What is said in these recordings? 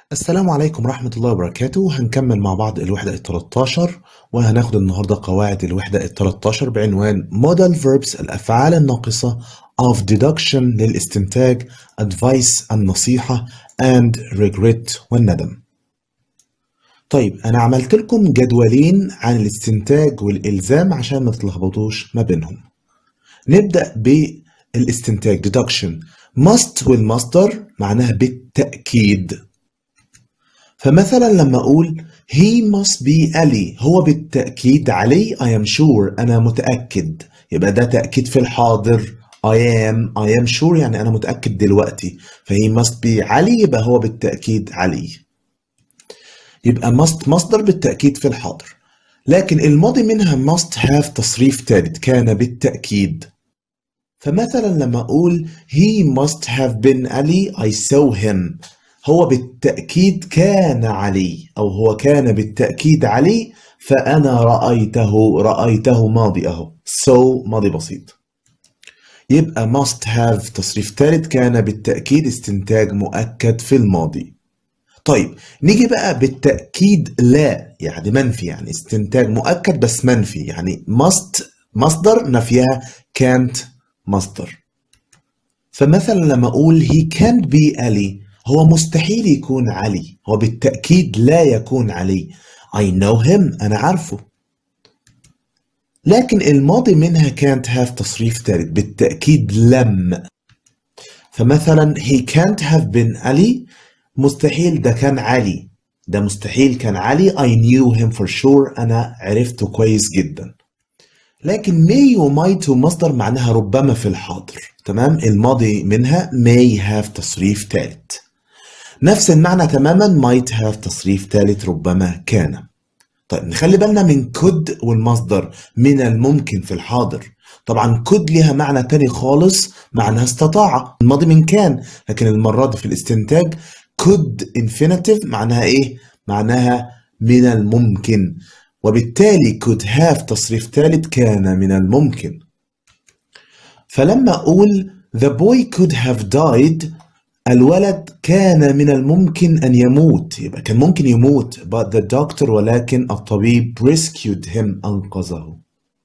السلام عليكم ورحمة الله وبركاته هنكمل مع بعض الوحدة ال 13 وهناخد النهاردة قواعد الوحدة ال 13 بعنوان Modal Verbs الأفعال الناقصة of Deduction للاستنتاج Advice النصيحة and Regret والندم طيب أنا عملت لكم جدولين عن الاستنتاج والإلزام عشان ما تتلخبطوش ما بينهم نبدأ بالاستنتاج Deduction must والمصدر معناها بالتأكيد فمثلا لما أقول he must be Ali هو بالتأكيد علي I am sure أنا متأكد يبقى ده تأكيد في الحاضر I am I am sure يعني أنا متأكد دلوقتي فهي must be علي يبقى هو بالتأكيد علي يبقى must مصدر بالتأكيد في الحاضر لكن الماضي منها must have تصريف ثالث كان بالتأكيد فمثلا لما أقول he must have been Ali I saw him هو بالتأكيد كان علي أو هو كان بالتأكيد علي فأنا رأيته رأيته ماضي أهو so ماضي بسيط يبقى must have تصريف ثالث كان بالتأكيد استنتاج مؤكد في الماضي طيب نيجي بقى بالتأكيد لا يعني منفي يعني استنتاج مؤكد بس منفي يعني must مصدر نفيها can't مصدر فمثلا لما أقول he can't be Ali هو مستحيل يكون علي هو بالتأكيد لا يكون علي I know him أنا عارفه لكن الماضي منها can't have تصريف ثالث بالتأكيد لم فمثلا he can't have been Ali مستحيل ده كان علي ده مستحيل كان علي I knew him for sure أنا عرفته كويس جدا لكن may وmight ومصدر معناها ربما في الحاضر تمام الماضي منها may have تصريف ثالث نفس المعنى تماما might have تصريف ثالث ربما كان طيب نخلي بالنا من could والمصدر من الممكن في الحاضر طبعا could ليها معنى تاني خالص معناها استطاع الماضي من كان لكن المرة دي في الاستنتاج could infinitive معناها ايه معناها من الممكن وبالتالي could have تصريف ثالث كان من الممكن فلما اقول the boy could have died الولد كان من الممكن أن يموت يبقى كان ممكن يموت but the doctor ولكن الطبيب rescued him أنقذه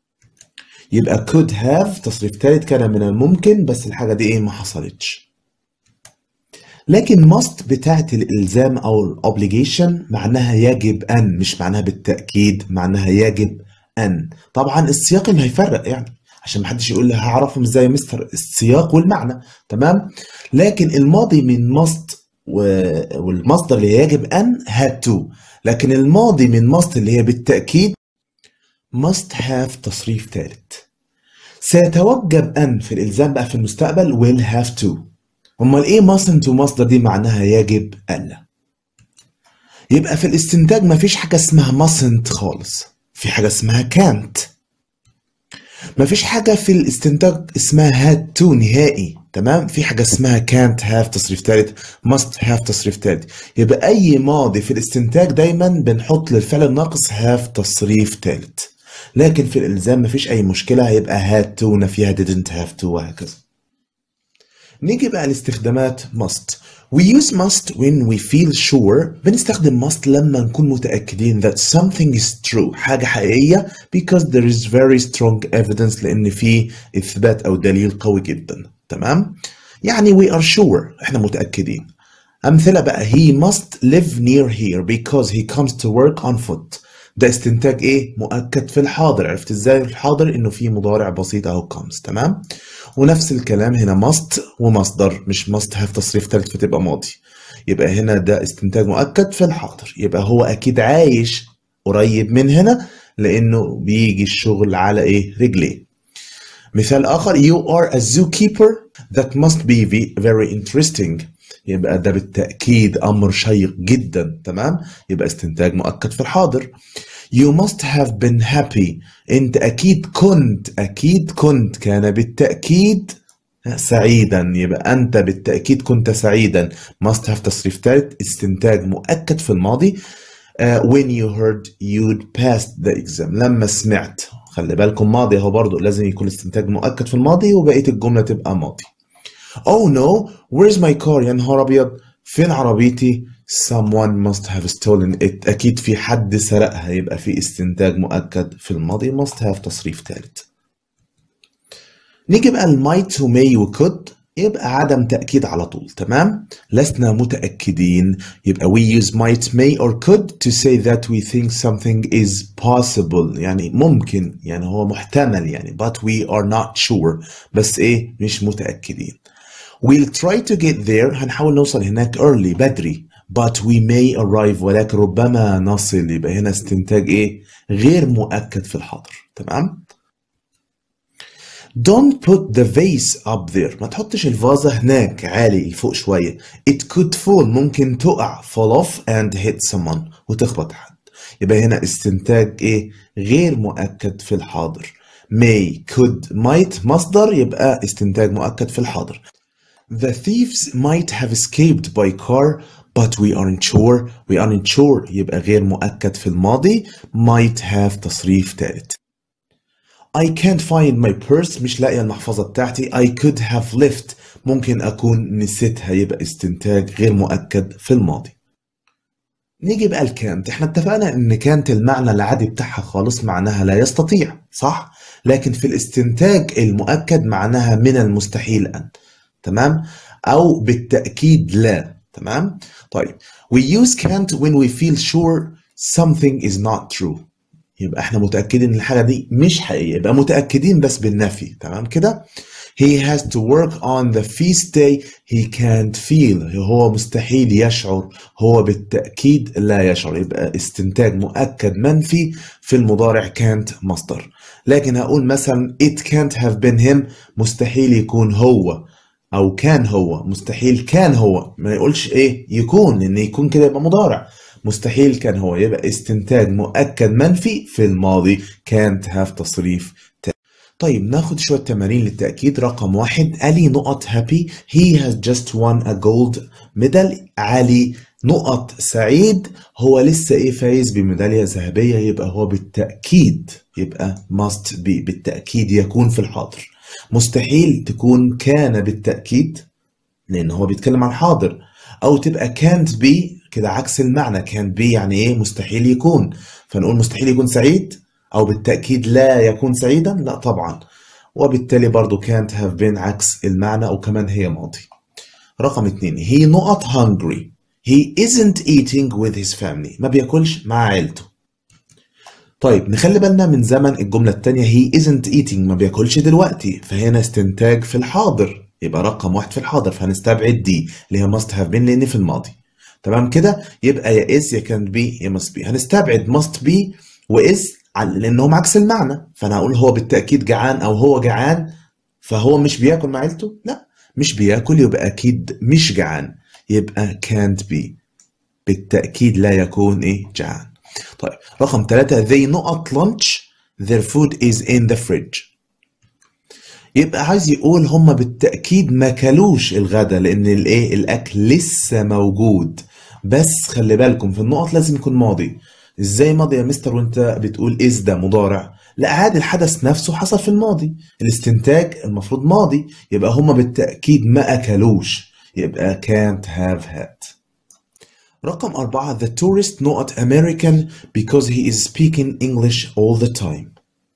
يبقى could have تصريف ثالث كان من الممكن بس الحاجة دي إيه ما حصلتش لكن must بتاعت الإلزام أو الأوبليجيشن معناها يجب أن مش معناها بالتأكيد معناها يجب أن طبعا السياق اللي هيفرق يعني عشان محدش يقول لي هعرفهم ازاي يا مستر السياق والمعنى تمام لكن الماضي من must والمصدر اللي يجب ان had to لكن الماضي من must اللي هي بالتاكيد must have تصريف ثالث سيتوجب ان في الالزام بقى في المستقبل will have to امال ايه mustn't ومصدر دي معناها يجب الا يبقى في الاستنتاج مفيش حاجه اسمها mustn't خالص في حاجه اسمها can't مفيش حاجة في الاستنتاج اسمها had to نهائي تمام في حاجة اسمها can't have تصريف ثالث must have تصريف ثالث يبقى أي ماضي في الاستنتاج دايما بنحط للفعل الناقص have تصريف ثالث لكن في الإلزام مفيش أي مشكلة هيبقى had to نفيها didn't have to وهكذا نيجي بقى لاستخدامات must We use must when we feel sure بنستخدم must لما نكون متأكدين that something is true حاجة حقيقية because there is very strong evidence لأن في إثبات أو دليل قوي جدا تمام يعني we are sure إحنا متأكدين أمثلة بقى he must live near here because he comes to work on foot ده استنتاج ايه مؤكد في الحاضر عرفت ازاي في الحاضر انه في مضارع بسيط اهو comes تمام ونفس الكلام هنا must ومصدر مش must have تصريف ثالث فتبقى ماضي يبقى هنا ده استنتاج مؤكد في الحاضر يبقى هو اكيد عايش قريب من هنا لانه بيجي الشغل على ايه رجليه مثال اخر you are a zookeeper that must be very interesting يبقى ده بالتأكيد أمر شيق جدا تمام يبقى استنتاج مؤكد في الحاضر You must have been happy أنت أكيد كنت أكيد كنت كان بالتأكيد سعيدا يبقى أنت بالتأكيد كنت سعيدا must have تصريف ثالث استنتاج مؤكد في الماضي uh, when you heard you'd passed the exam لما سمعت خلي بالكم ماضي اهو برضه لازم يكون استنتاج مؤكد في الماضي وبقية الجملة تبقى ماضي Oh no, where's my car يا نهار أبيض فين عربيتي someone must have stolen it أكيد في حد سرقها يبقى في استنتاج مؤكد في الماضي must have تصريف ثالث نيجي بقى المايت وماي وكود يبقى عدم تأكيد على طول تمام لسنا متأكدين يبقى we use might may or could to say that we think something is possible يعني ممكن يعني هو محتمل يعني but we are not sure بس ايه مش متأكدين we'll try to get there هنحاول نوصل هناك early بدري but we may arrive ولكن ربما نصل يبقى هنا استنتاج ايه غير مؤكد في الحاضر تمام Don't put the vase up there ما تحطش الفازة هناك عالي لفوق شوية It could fall ممكن تقع fall off and hit someone وتخبط حد يبقى هنا استنتاج ايه غير مؤكد في الحاضر may could might مصدر يبقى استنتاج مؤكد في الحاضر The thieves might have escaped by car but we aren't sure we aren't sure يبقى غير مؤكد في الماضي might have تصريف ثالث I can't find my purse مش لاقي المحفظة بتاعتي I could have left ممكن أكون نسيتها يبقى استنتاج غير مؤكد في الماضي نيجي بقى الكانت احنا اتفقنا ان كانت المعنى العادي بتاعها خالص معناها لا يستطيع صح لكن في الاستنتاج المؤكد معناها من المستحيل ان تمام او بالتأكيد لا تمام طيب we use can't when we feel sure something is not true يبقى احنا متأكدين ان الحاجة دي مش حقيقية يبقى متأكدين بس بالنفي تمام كده he has to work on the feast day he can't feel هو مستحيل يشعر هو بالتأكيد لا يشعر يبقى استنتاج مؤكد منفي في المضارع can't مصدر لكن هقول مثلا it can't have been him مستحيل يكون هو او كان هو مستحيل كان هو ما يقولش ايه يكون لان يكون كده يبقى مضارع مستحيل كان هو يبقى استنتاج مؤكد منفي في الماضي can't have تصريف ت... طيب ناخد شوية تمارين للتأكيد رقم واحد علي نقط happy he has just won a gold medal علي نقط سعيد هو لسه ايه فايز بميدالية ذهبية يبقى هو بالتأكيد يبقى must be بالتأكيد يكون في الحاضر مستحيل تكون كان بالتأكيد لأن هو بيتكلم عن حاضر أو تبقى can't be كده عكس المعنى can't be يعني إيه مستحيل يكون فنقول مستحيل يكون سعيد أو بالتأكيد لا يكون سعيدا لا طبعا وبالتالي برضو can't have been عكس المعنى أو كمان هي ماضي رقم اتنين he not hungry he isn't eating with his family ما بياكلش مع عيلته طيب نخلي بالنا من زمن الجملة التانية he isn't eating ما بياكلش دلوقتي فهنا استنتاج في الحاضر يبقى رقم واحد في الحاضر فهنستبعد دي اللي هي must have been لأن في الماضي تمام كده يبقى يا is يا can be يا must be هنستبعد must be و is لأنهم عكس المعنى فأنا هقول هو بالتأكيد جعان أو هو جعان فهو مش بياكل مع عيلته لا مش بياكل يبقى أكيد مش جعان يبقى can't be بالتأكيد لا يكون إيه جعان طيب رقم ثلاثة they not lunch their food is in the fridge يبقى عايز يقول هم بالتأكيد ما كلوش الغدا لأن الإيه الأكل لسه موجود بس خلي بالكم في النقط لازم يكون ماضي ازاي ماضي يا مستر وانت بتقول is ده مضارع لا عادي الحدث نفسه حصل في الماضي الاستنتاج المفروض ماضي يبقى هم بالتأكيد ما أكلوش يبقى can't have had رقم أربعة The tourist not American because he is speaking English all the time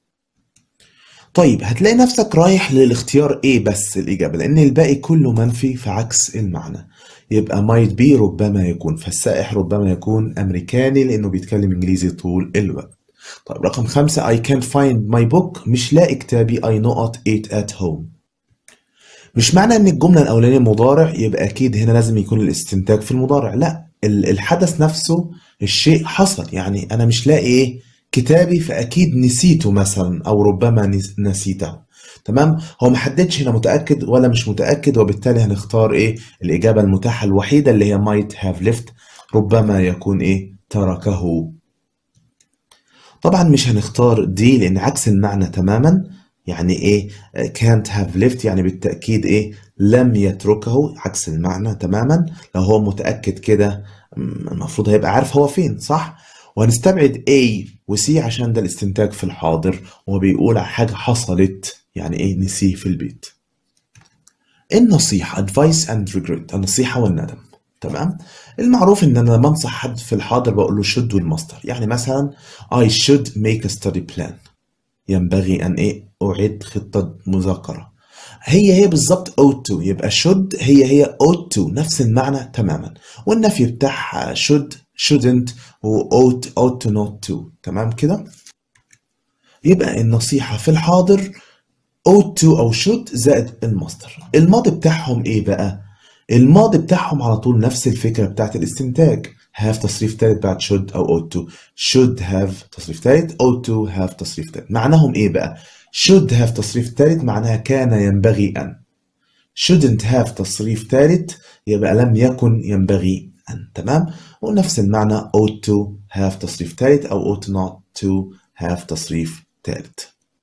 طيب هتلاقي نفسك رايح للاختيار A بس الإجابة لأن الباقي كله منفي في عكس المعنى يبقى might be ربما يكون فالسائح ربما يكون أمريكاني لأنه بيتكلم إنجليزي طول الوقت طيب رقم خمسة I can't find my book مش لاقي كتابي I not it at home مش معنى ان الجملة الأولانية مضارع يبقى أكيد هنا لازم يكون الاستنتاج في المضارع لا الحدث نفسه الشيء حصل يعني أنا مش لاقي إيه كتابي فأكيد نسيته مثلا أو ربما نسيته تمام هو محددش هنا متأكد ولا مش متأكد وبالتالي هنختار إيه الإجابة المتاحة الوحيدة اللي هي might have left ربما يكون إيه تركه طبعا مش هنختار دي لأن عكس المعنى تماما يعني ايه can't have left يعني بالتأكيد ايه لم يتركه عكس المعنى تماما لو هو متأكد كده المفروض هيبقى عارف هو فين صح وهنستبعد A و C عشان ده الاستنتاج في الحاضر وهو بيقول على حاجة حصلت يعني ايه نسيه في البيت النصيحة advice and regret النصيحة والندم تمام المعروف ان انا لما انصح حد في الحاضر بقول له should والمصدر يعني مثلا I should make a study plan ينبغي ان ايه اعد خطه مذاكره هي هي بالظبط ought to يبقى should هي هي ought to نفس المعنى تماما والنفي بتاعها should shouldn't و ought ought to not to تمام كده يبقى النصيحة في الحاضر ought to أو should زائد المصدر الماضي بتاعهم إيه بقى؟ الماضي بتاعهم على طول نفس الفكرة بتاعت الاستنتاج have تصريف ثالث بعد should أو ought to should have تصريف ثالث ought to have تصريف ثالث معناهم إيه بقى؟ should have تصريف ثالث معناها كان ينبغي أن shouldn't have تصريف ثالث يبقى لم يكن ينبغي أن تمام ونفس المعنى ought to have تصريف ثالث أو ought not to have تصريف ثالث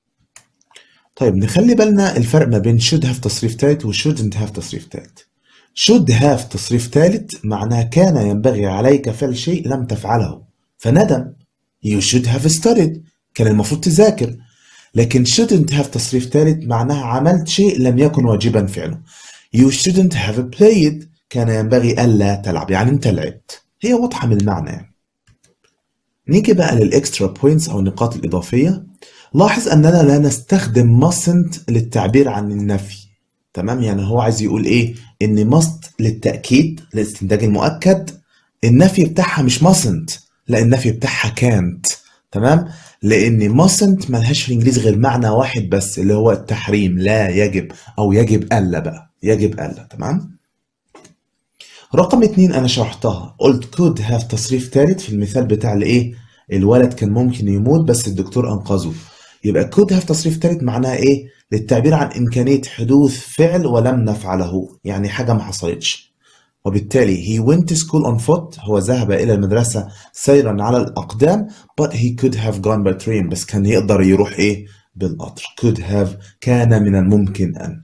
طيب نخلي بالنا الفرق ما بين should have تصريف ثالث و shouldn't have تصريف ثالث should have تصريف ثالث معناه كان ينبغي عليك فعل شيء لم تفعله فندم you should have studied كان المفروض تذاكر لكن shouldn't have تصريف ثالث معناها عملت شيء لم يكن واجبا فعله you shouldn't have played كان ينبغي ألا تلعب يعني أنت لعبت هي واضحة من المعنى يعني. نيجي بقى للإكسترا بوينتس أو النقاط الإضافية لاحظ أننا لا نستخدم mustn't للتعبير عن النفي تمام يعني هو عايز يقول إيه إن must للتأكيد للاستنتاج المؤكد النفي بتاعها مش mustn't لا النفي بتاعها can't تمام لان mustn't ملهاش في الانجليزي غير معنى واحد بس اللي هو التحريم لا يجب او يجب الا بقى يجب الا تمام رقم اتنين انا شرحتها قلت could have تصريف ثالث في المثال بتاع الايه الولد كان ممكن يموت بس الدكتور انقذه يبقى could have تصريف ثالث معناها ايه للتعبير عن امكانيه حدوث فعل ولم نفعله يعني حاجه ما حصلتش وبالتالي he went to school on foot هو ذهب إلى المدرسة سيرا على الأقدام but he could have gone by train بس كان يقدر يروح إيه بالقطر could have كان من الممكن أن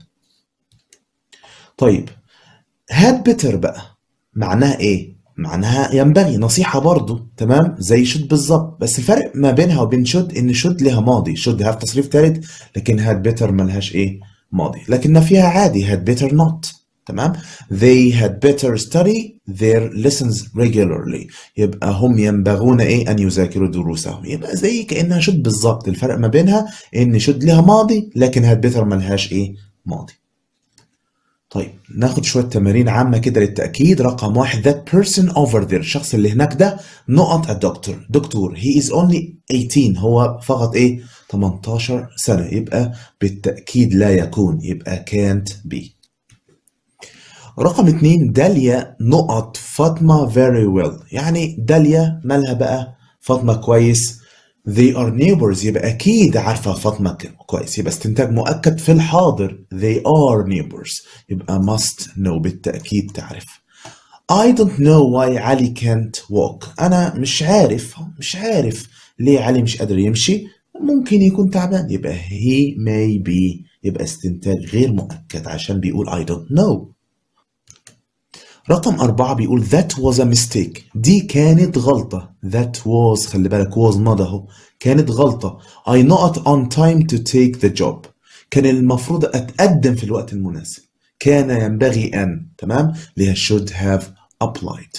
طيب had better بقى معناها إيه معناها ينبغي نصيحة برضو تمام زي should بالظبط بس الفرق ما بينها وبين should إن should لها ماضي should have تصريف ثالث لكن had better ملهاش إيه ماضي لكن فيها عادي had better not تمام they had better study their lessons regularly يبقى هم ينبغون ايه ان يذاكروا دروسهم يبقى زي كانها شد بالظبط الفرق ما بينها ان شد لها ماضي لكن had better ملهاش ايه ماضي طيب ناخد شويه تمارين عامه كده للتاكيد رقم واحد that person over there الشخص اللي هناك ده نقط الدكتور دكتور he is only 18 هو فقط ايه 18 سنه يبقى بالتاكيد لا يكون يبقى can't be رقم اتنين داليا نقط فاطمة very well يعني داليا مالها بقى فاطمة كويس they are neighbors يبقى أكيد عارفة فاطمة كويس يبقى استنتاج مؤكد في الحاضر they are neighbors يبقى must know بالتأكيد تعرف I don't know why علي can't walk أنا مش عارف مش عارف ليه علي مش قادر يمشي ممكن يكون تعبان يبقى he may be يبقى استنتاج غير مؤكد عشان بيقول I don't know رقم أربعة بيقول that was a mistake دي كانت غلطة that was خلي بالك was ماضي أهو كانت غلطة I not on time to take the job كان المفروض أتقدم في الوقت المناسب كان ينبغي أن تمام ليها should have applied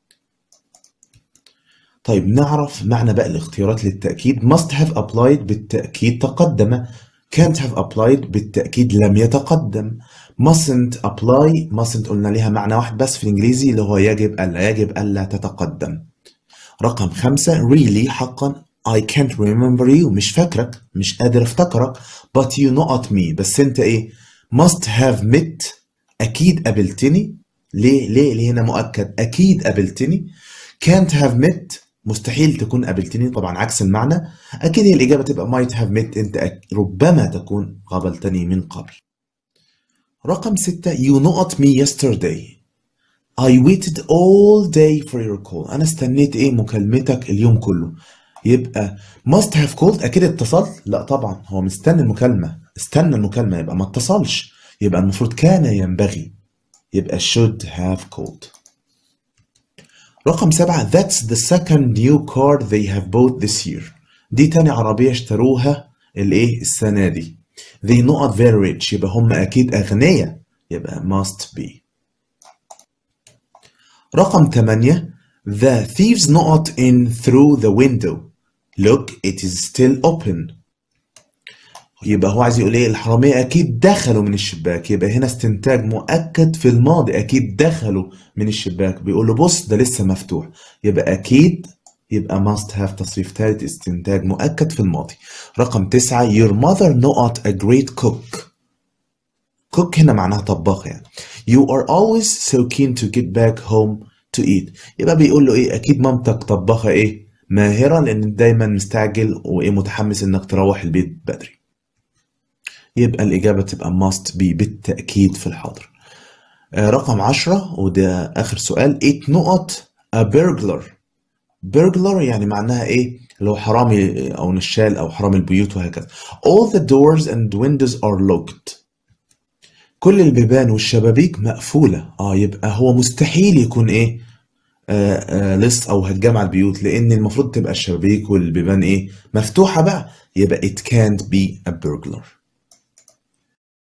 طيب نعرف معنى بقى الاختيارات للتأكيد must have applied بالتأكيد تقدم can't have applied بالتأكيد لم يتقدم mustn't apply mustn't قلنا ليها معنى واحد بس في الإنجليزي اللي هو يجب ألا يجب ألا تتقدم رقم خمسة really حقا I can't remember you مش فاكرك مش قادر افتكرك but you not me بس انت ايه must have met أكيد قابلتني ليه ليه ليه هنا مؤكد أكيد قابلتني can't have met مستحيل تكون قابلتني طبعا عكس المعنى اكيد هي الاجابه تبقى might have met انت ربما تكون قابلتني من قبل رقم ستة you not me yesterday I waited all day for your call أنا استنيت إيه مكالمتك اليوم كله يبقى must have called أكيد اتصلت لا طبعا هو مستني المكالمة استنى المكالمة يبقى ما اتصلش يبقى المفروض كان ينبغي يبقى should have called رقم سبعة that's the second new car they have bought this year دي تاني عربية اشتروها الايه السنة دي they not very rich يبقى هم أكيد أغنياء يبقى must be رقم 8 The thieves not in through the window Look it is still open يبقى هو عايز يقول ايه الحرامية اكيد دخلوا من الشباك يبقى هنا استنتاج مؤكد في الماضي اكيد دخلوا من الشباك بيقول له بص ده لسه مفتوح يبقى اكيد يبقى must have تصريف ثالث استنتاج مؤكد في الماضي رقم تسعة your mother not a great cook cook هنا معناها طباخ يعني you are always so keen to get back home to eat يبقى بيقول له ايه اكيد مامتك طباخة ايه ماهرة لان دايما مستعجل وايه متحمس انك تروح البيت بدري يبقى الإجابة تبقى must be بالتأكيد في الحاضر آه، رقم عشرة وده آخر سؤال 8 نقط a burglar burglar يعني معناها إيه؟ اللي هو حرامي أو نشال أو حرامي البيوت وهكذا all the doors and windows are locked كل البيبان والشبابيك مقفولة اه يبقى هو مستحيل يكون ايه آه آه لص او هتجمع البيوت لان المفروض تبقى الشبابيك والبيبان ايه مفتوحة بقى يبقى it can't be a burglar